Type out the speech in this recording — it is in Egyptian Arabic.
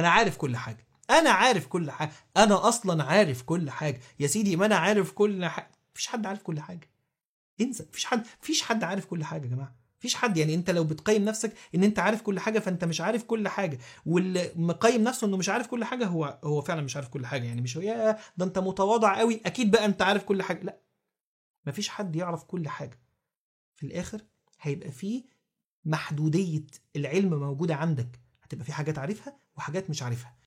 انا عارف كل حاجه انا عارف كل حاجه انا اصلا عارف كل حاجه يا سيدي ما انا عارف كل حاجه مفيش حد عارف كل حاجه انسى مفيش حد مفيش حد عارف كل حاجه يا جماعه مفيش حد يعني انت لو بتقيم نفسك ان انت عارف كل حاجه فانت مش عارف كل حاجه واللي مقيم نفسه انه مش عارف كل حاجه هو هو فعلا مش عارف كل حاجه يعني مش يا ده انت متواضع قوي اكيد بقى انت عارف كل حاجه لا مفيش حد يعرف كل حاجه في الاخر هيبقى فيه محدوديه العلم موجوده عندك هتبقى في حاجات عارفها وحاجات مش عارفها